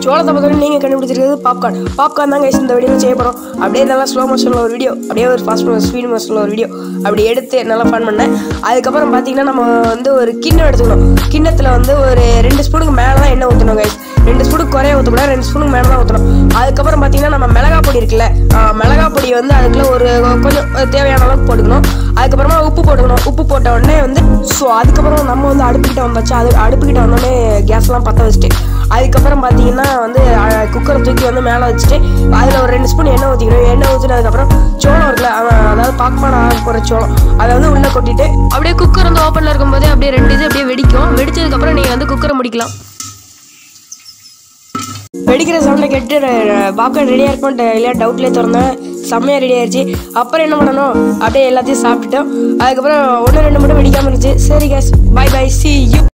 சோளத்தை பார்த்தோன்னே நீங்கள் கண்டுபிடிச்சிருக்கிறது பாப்கார்ன் பாப்கார்ன் தான் கைஸ் இந்த வீடியோ செய்ய போகிறோம் அப்படியே நல்லா ஸ்லோ மோஷனில் ஒரு வீடியோ அப்படியே ஒரு ஃபாஸ்ட் ஸ்பீட் மோஷனில் ஒரு வீடியோ அப்படி எடுத்து நல்லா ஃபன் பண்ணேன் அதுக்கப்புறம் பார்த்தீங்கன்னா நம்ம வந்து ஒரு கிண்ணம் எடுத்துக்கணும் கிண்ணத்தில் வந்து ஒரு ரெண்டு ஸ்பூனுக்கு மேலே தான் எண்ணெய் ஊற்றணும் கைஸ் ரெண்டு ஸ்பூனுக்கு குறைய ஊற்றக்கூடாது ரெண்டு ஸ்பூனுக்கு மேலே தான் ஊற்றணும் அதுக்கப்புறம் பார்த்தீங்கன்னா நம்ம மிளகா பொடி இருக்குல்ல ஆஹ் மிளகா பொடி வந்து அதுக்குள்ள ஒரு கொஞ்சம் தேவையான அளவுக்கு போட்டுக்கணும் அதுக்கப்புறமா உப்பு போட்டுக்கணும் உப்பு போட்ட உடனே வந்து ஸோ அதுக்கப்புறம் நம்ம வந்து அடுப்புக்கிட்ட வந்தாச்சு அது அடுப்புக்கிட்ட வந்தோடனே கேஸ்லாம் பற்ற வச்சுட்டு அதுக்கப்புறம் பார்த்தீங்கன்னா வந்து குக்கரை தூக்கி வந்து மேலே வச்சுட்டு அதில் ஒரு ரெண்டு ஸ்பூன் எண்ணெய் ஊற்றிக்கணும் எண்ணெய் ஊற்றினதுக்கப்புறம் சோளம் இருக்குல்ல அவன் அதாவது பாக்கமான ஆக போகிற சோளம் அதை வந்து உள்ளே கொட்டிட்டு அப்படியே குக்கர் வந்து ஓப்பனில் இருக்கும்போதே அப்படியே ரெண்டு இது அப்படியே வெடிக்கும் வெடிச்சதுக்கப்புறம் நீங்கள் வந்து குக்கரை முடிக்கலாம் வெடிக்கிற சவுண்டை கேட்டு பாப்கார்ன் ரெடியாக இருக்கும்ட்டு இல்லையா டவுட்லேயே திறந்தேன் செம்மையாக ரெடி ஆயிடுச்சு அப்புறம் என்ன பண்ணணும் அப்படியே எல்லாத்தையும் சாப்பிட்டுட்டோம் அதுக்கப்புறம் ஒன்று ரெண்டு மட்டும் வெடிக்காமல் இருந்துச்சு சரி guys bye bye see you